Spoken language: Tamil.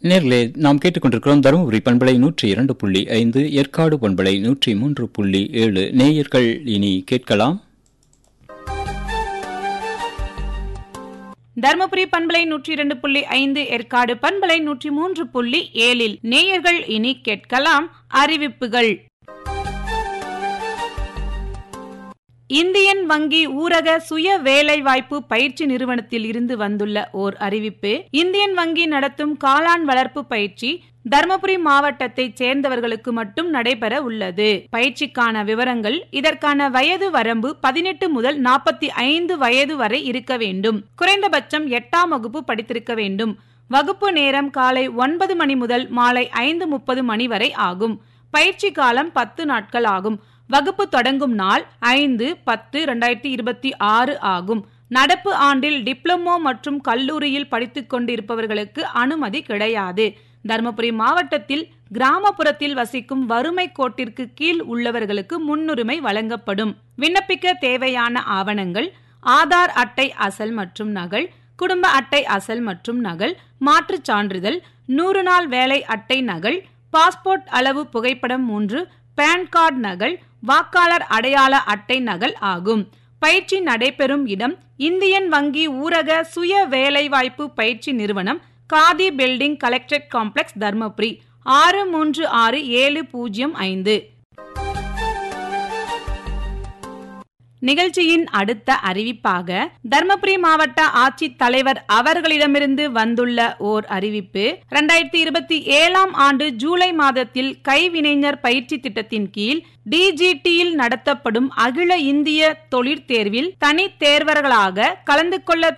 நேர்களே நாம் கேட்டுக்கொண்டிருக்கிறோம் தருமபுரி பண்பலை நூற்றி இரண்டு புள்ளி ஐந்து ஏற்காடு பண்பலை நூற்றி மூன்று புள்ளி ஏழு நேயர்கள் இனி கேட்கலாம் தர்மபுரி பண்பலை நூற்றி இரண்டு புள்ளி ஐந்து ஏற்காடு பண்பலை நூற்றி மூன்று புள்ளி ஏழில் நேயர்கள் இனி கேட்கலாம் அறிவிப்புகள் இந்தியன் வங்கி ஊரக சுய வேலைவாய்ப்பு பயிற்சி நிறுவனத்தில் இருந்து வந்துள்ள ஓர் அறிவிப்பு இந்தியன் வங்கி நடத்தும் காளான் வளர்ப்பு பயிற்சி தர்மபுரி மாவட்டத்தைச் சேர்ந்தவர்களுக்கு மட்டும் நடைபெற உள்ளது பயிற்சிக்கான விவரங்கள் இதற்கான வயது வரம்பு பதினெட்டு முதல் நாற்பத்தி ஐந்து வயது வரை இருக்க வேண்டும் குறைந்தபட்சம் எட்டாம் வகுப்பு படித்திருக்க வேண்டும் வகுப்பு நேரம் காலை ஒன்பது மணி முதல் மாலை ஐந்து முப்பது மணி வரை ஆகும் பயிற்சி காலம் பத்து நாட்கள் ஆகும் வகுப்பு தொடங்கும் நாள் ஐந்து பத்து இரண்டாயிரத்தி இருபத்தி ஆறு ஆகும் நடப்பு ஆண்டில் டிப்ளமோ மற்றும் கல்லூரியில் படித்துக் கொண்டிருப்பவர்களுக்கு அனுமதி கிடையாது தருமபுரி மாவட்டத்தில் கிராமப்புறத்தில் வசிக்கும் வறுமை கோட்டிற்கு கீழ் உள்ளவர்களுக்கு முன்னுரிமை வழங்கப்படும் விண்ணப்பிக்க தேவையான ஆவணங்கள் ஆதார் அட்டை அசல் மற்றும் நகல் குடும்ப அட்டை அசல் மற்றும் நகல் மாற்றுச் சான்றிதழ் நூறு நாள் வேலை அட்டை நகல் பாஸ்போர்ட் அளவு புகைப்படம் மூன்று பான் கார்டு நகல் வாக்காளர் அடையாள அட்டை நகல் ஆகும் பயிற்சி நடைபெறும் இடம் இந்தியன் வங்கி ஊரக சுய வேலைவாய்ப்பு பயிற்சி நிறுவனம் Khadi building collectorate complex Dharmapuri ஆறு மூன்று ஆறு ஏழு பூஜ்ஜியம் ஐந்து நிகழ்ச்சியின் அடுத்த அறிவிப்பாக தர்மபுரி மாவட்ட ஆட்சித் தலைவர் அவர்களிடமிருந்து வந்துள்ள ஓர் அறிவிப்பு இரண்டாயிரத்தி இருபத்தி ஏழாம் ஆண்டு ஜூலை மாதத்தில் கைவினைஞர் பயிற்சி திட்டத்தின் கீழ் டிஜிடியில் நடத்தப்படும் அகில இந்திய தொழிற்தேர்வில் தனித் தேர்வர்களாக கலந்து கொள்ள